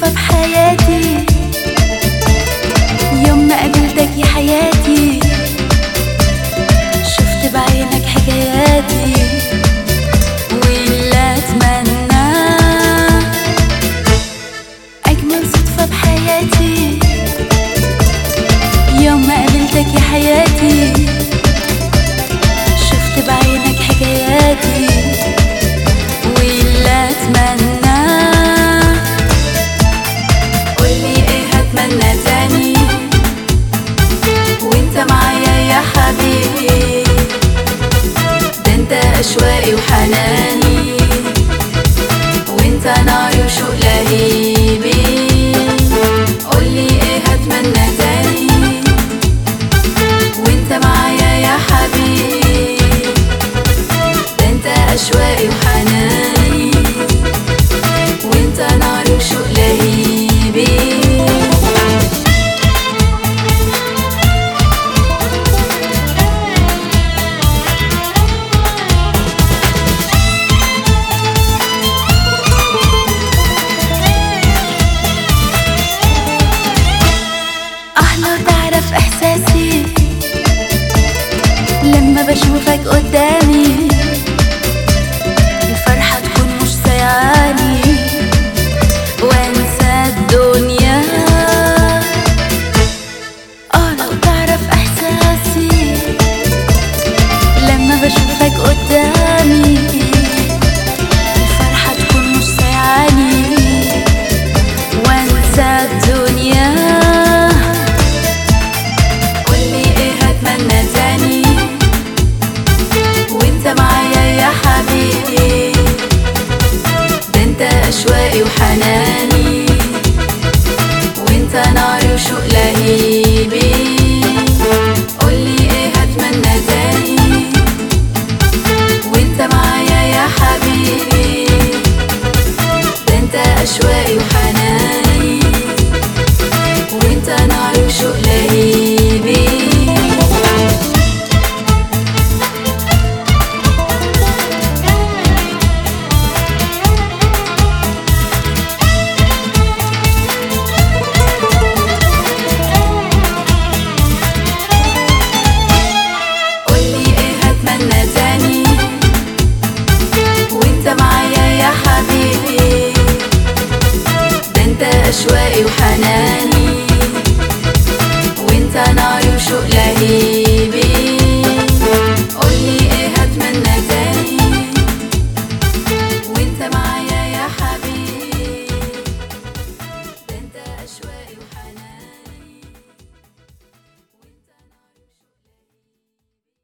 صدفة بحياتي يوم ما قابلتك يا حياتي شفت بعينك حكاياتي واللي اتمنى اجمل صدفة بحياتي يوم ما قابلتك يا حياتي شفت بعينك حكاياتي واللي اتمنى قولي ايه هتمنى تاني وانت معايا يا حبيبي ده انت اشواقي وحناني وانت ناري وشوق لهيبي قولي ايه هتمنى تاني وانت معايا يا حبيبي ده انت اشواقي وحناني وانت ناري وشوق لهيبي اه لو تعرف احساسي لما بشوفك قدامي الفرحة تكون مش سيعاني وانسى الدنيا اه لو تعرف احساسي لما بشوفك قدامي الفرحة تكون مش سيعاني وانسى الدنيا قولي ايه هتمنى تاني وانت معايا يا حبيبي ده انت اشواقي وحناني وانت ناري وشوق لهيبي قولي ايه هتمنى تاني وانت معايا يا حبيبي ده انت اشواقي وحناني وانت ناري وشوق لهيبي قولي ايه هتمنى تاني وانت معايا يا حبيبي ده انت اشواقي وحناني